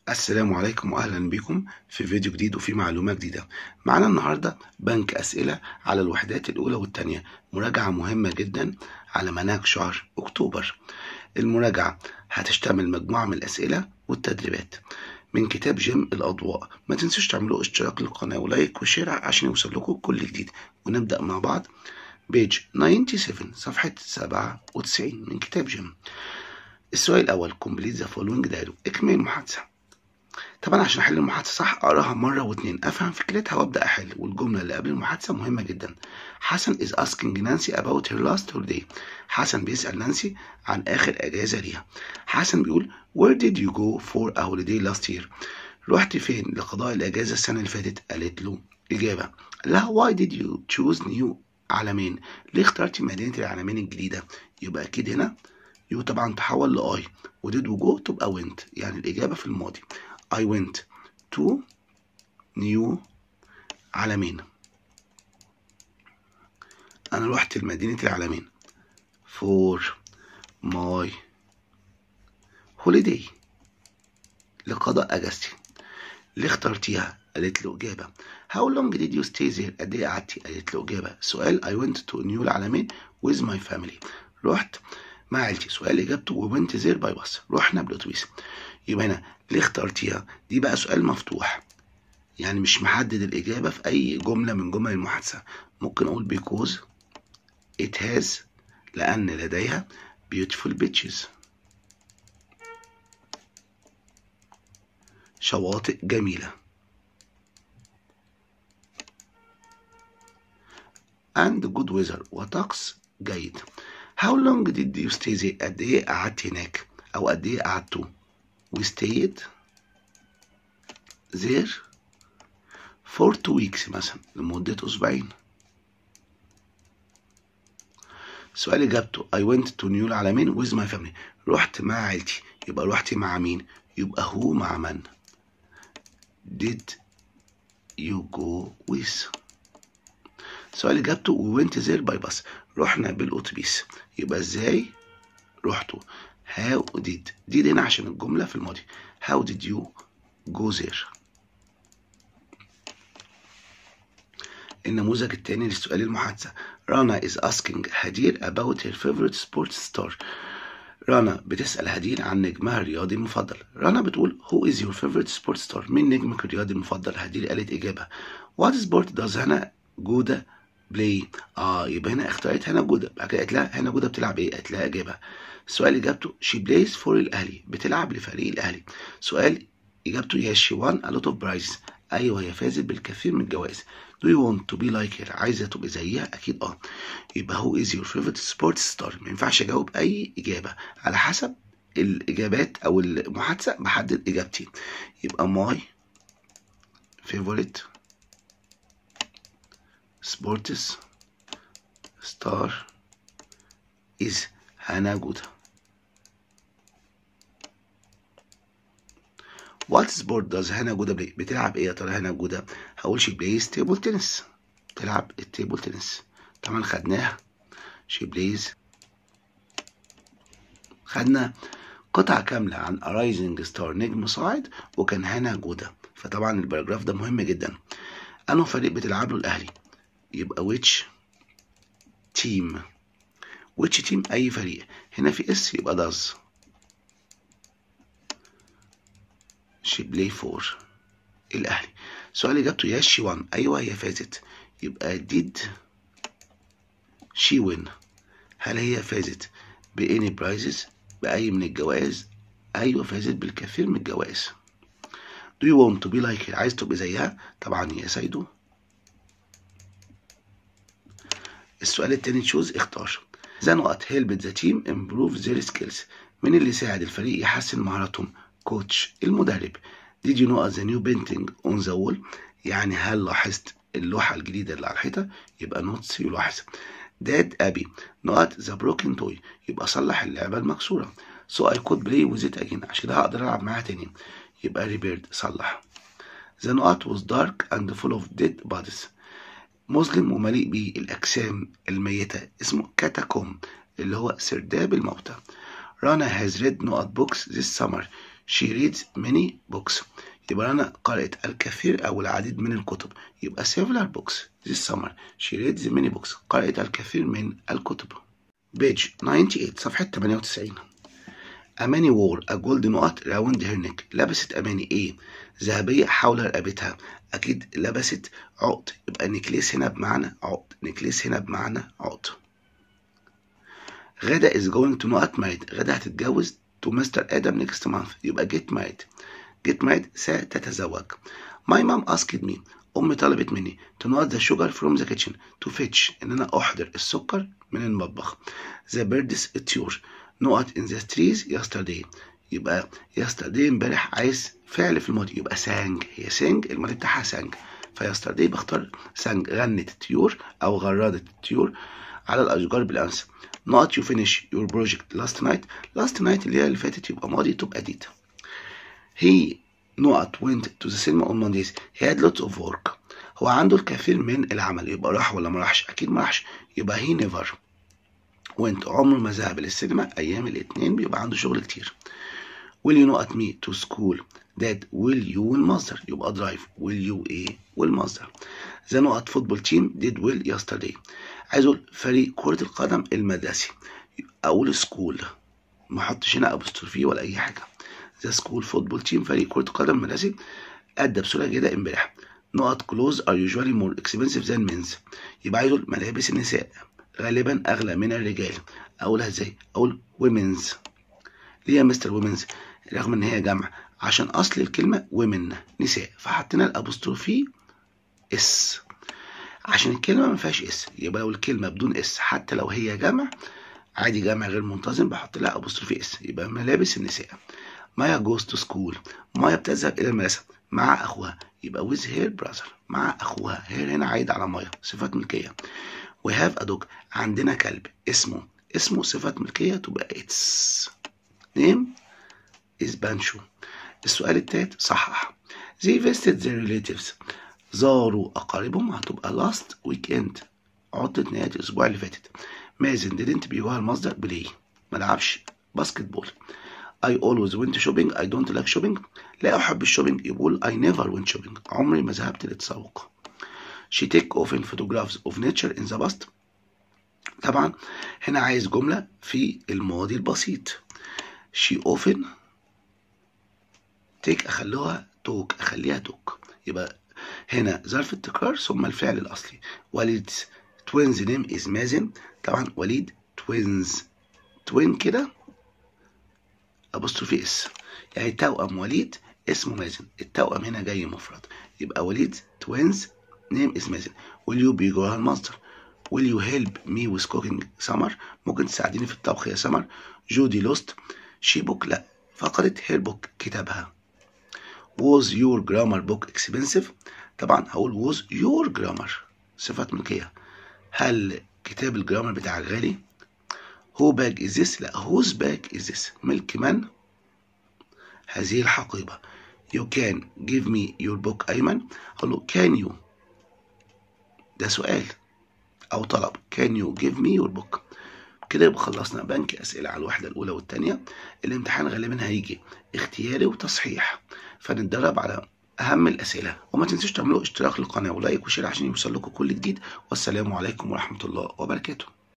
السلام عليكم واهلا بكم في فيديو جديد وفي معلومه جديده معانا النهارده بنك اسئله على الوحدات الاولى والثانيه مراجعه مهمه جدا على منهج شهر اكتوبر المراجعه هتشتمل مجموعه من الاسئله والتدريبات من كتاب جيم الاضواء ما تنسوش تعملوا اشتراك للقناه ولايك وشير عشان يوصل لكم كل جديد ونبدا مع بعض بيج 97 صفحه 97 من كتاب جيم السؤال الاول كومبليت ذا فولوينج دايلوج اكمل المحادثه طبعا عشان احل المحادثه صح اقراها مره واتنين افهم فكرتها وابدا احل والجمله اللي قبل المحادثه مهمه جدا حسن is asking نانسي about her last holiday حسن بيسال نانسي عن اخر اجازه ليها حسن بيقول where did you go for a holiday last year رحت فين لقضاء الاجازه السنه اللي فاتت قالت له اجابه لا why did you choose new علمين ليه اخترتي مدينه العلمين الجديده يبقى اكيد هنا يو طبعا تحول لاي وديد وجو تبقى went يعني الاجابه في الماضي I went to new علمين أنا رحت لمدينة العلمين for my holiday لقضاء أجازتي ليه اخترتيها؟ قالت له إجابة How long did you stay there؟ قد إيه قعدتي؟ قالت له إجابة سؤال I went to new العلمين with my family رحت مع عيلتي سؤال إجابته we went there by bus رحنا بالأتوبيس يبقى هنا ليه اخترتيها دي بقى سؤال مفتوح يعني مش محدد الإجابة في أي جملة من جمل المحادثة ممكن أقول because it has لأن لديها beautiful beaches شواطئ جميلة and good weather وطقس جيد how long did you stay there قد إيه قعدت هناك أو قد إيه قعدتوا we stayed there for two weeks مثلا لمدة أسبوعين سؤال إجابته I went to New العلمين with my family رحت مع عيلتي يبقى رحت مع مين يبقى هو مع من did you go with سؤال إجابته we went there by bus رحنا بالأتوبيس يبقى إزاي رحتوا how did did هنا عشان الجملة في الماضي how did you go there النموذج الثاني للسؤال المحادثة رانا is asking هدير about her favorite sports star رانا بتسأل هدير عن نجمها الرياضي المفضل رانا بتقول who is your favorite sports star مين نجمك الرياضي المفضل هدير قالت إجابة what sport does هنا جودة بلاي اه يبقى هنا اختارت هنا جودة بعد كده قالت لها هنا جودة بتلعب ايه قالت لها إجابة سؤال إجابته she plays for الأهلي بتلعب لفريق الأهلي سؤال إجابته yes she won a lot of prizes أيوه هي فازت بالكثير من الجوائز do you want to be like her عايزة تبقى زيها أكيد أه يبقى who is your favorite sports star ما ينفعش أجاوب أي إجابة على حسب الإجابات أو المحادثة بحدد إجابتي يبقى my favorite sports star is هنا جودة وات سبورت داز هنا جودة بلاي بتلعب ايه يا ترى هنا جودة هقول شي بلايز تيبل تنس تلعب التيبل تنس طبعا خدناها شي بلايز خدنا قطعة كاملة عن ارايزنج ستار نجم صاعد وكان هنا جودة فطبعا الباراجراف ده مهم جدا انه فريق بتلعب له الاهلي يبقى which team which team اي فريق هنا في اس يبقى does she play for الاهلي سؤال اجابته yes she won ايوه هي فازت يبقى did she win هل هي فازت باني برايزز باي من الجوائز ايوه فازت بالكثير من الجوائز do you want to be like her عايز تبقى زيها طبعا يا سيدو السؤال التاني تشوز اختار ذا نقط هيلب ذا تيم امبروف ذير سكيلز مين اللي ساعد الفريق يحسن مهاراتهم كوتش المدرب did you know the new painting on the wall يعني هل لاحظت اللوحة الجديدة اللي على الحيطة يبقى نوتس يلاحظ داد أبي نقط ذا بروكن توي يبقى صلح اللعبة المكسورة so I could play with it again عشان كده هقدر ألعب معاها تاني يبقى ريبيرد صلح the نقط was dark and full of dead bodies مظلم ومليء بالأجسام الميتة اسمه كاتاكوم اللي هو سرداب الموتى رانا has read نقط books this summer she reads many books يبقى أنا قرأت الكثير أو العديد من الكتب يبقى several books this summer she reads many books قرأت الكثير من الكتب page 98 صفحة 98 أماني wore a gold نقط round her neck لبست أماني إيه؟ ذهبية حول رقبتها أكيد لبست عقد يبقى نكليس هنا بمعنى عقد نكليس هنا بمعنى عقد غدا is going to نقط married غدا هتتجوز to Mr. Adam next month يبقى get married get married ستتزوج my mom asked me أمي طلبت مني to not the sugar from the kitchen to fetch إن أنا أحضر السكر من المطبخ the birds الطيور نقط in the trees yesterday يبقى yesterday امبارح عايز فعل في الماضي يبقى sang هي sang الماضي بتاعها sang فيسترداي بختار sang غنت الطيور أو غردت الطيور على الأشجار بالأمس not you finish your project last night last night اللي هي اللي فاتت يبقى ماضي تبقى did he not went to the cinema on Mondays he had lots of work هو عنده الكثير من العمل يبقى راح ولا ما راحش أكيد ما راحش يبقى he never went عمره ما ذهب للسينما أيام الاثنين بيبقى عنده شغل كتير will you not me to school that will you والمصدر يبقى drive will you ايه والمصدر the نقط فوتبول تيم did well yesterday عايز اقول فريق كرة القدم المدرسي اقول سكول ما احطش هنا ابوستروفي ولا اي حاجة the school football team فريق كرة القدم المدرسي ادى بسرعة جدا امبارح نقط clothes are usually more expensive than men's يبقى عايز اقول ملابس النساء غالبا اغلى من الرجال اقولها ازاي اقول women's ليه يا مستر women's رغم ان هي جمع عشان اصل الكلمه women نساء فحطينا الابوستروفي اس عشان الكلمه ما فيهاش اس يبقى لو الكلمه بدون اس حتى لو هي جمع عادي جمع غير منتظم بحط لها ابوستروفي اس يبقى ملابس النساء مايا جوز تو سكول مايا بتذهب الى المدرسه مع اخوها يبقى with her brother مع اخوها هير هنا عايد على مايا صفات ملكيه we have a dog عندنا كلب اسمه اسمه صفات ملكيه تبقى اتس name is بانشو السؤال التالت صحح they visited their relatives زاروا أقاربهم هتبقى last weekend عطلة نهاية الأسبوع اللي فاتت مازن didn't بيجوها المصدر بلاي ملعبش باسكت بول I always went shopping I don't like shopping لا أحب الشوبينج يقول I never went shopping عمري ما ذهبت للتسوق she take often photographs of nature in the past طبعا هنا عايز جملة في الماضي البسيط she often take أخلوها توك أخليها توك يبقى هنا ظرف التكرار ثم الفعل الأصلي وليد twins name is مازن طبعا وليد twins twin كده أبوستروفي اس يعني توأم وليد اسمه مازن التوأم هنا جاي مفرد يبقى وليد twins name is مازن will you be جواها المصدر will you help me with cooking summer ممكن تساعديني في الطبخ يا سمر جودي lost she book لا فقدت her book كتابها was your grammar book expensive طبعا هقول was your grammar صفة ملكية هل كتاب الجرامر بتاعك غالي who bag is this لا whose bag is this ملك من هذه الحقيبة you can give me your book أيمن أقول له can you ده سؤال أو طلب can you give me your book كده يبقى خلصنا بنك أسئلة على الوحدة الأولى والثانية الامتحان غالبا هيجي اختياري وتصحيح فنتدرب على أهم الأسئلة وما تنسوش تعملوا اشتراك للقناة ولايك وشير عشان يوصل لكم كل جديد والسلام عليكم ورحمة الله وبركاته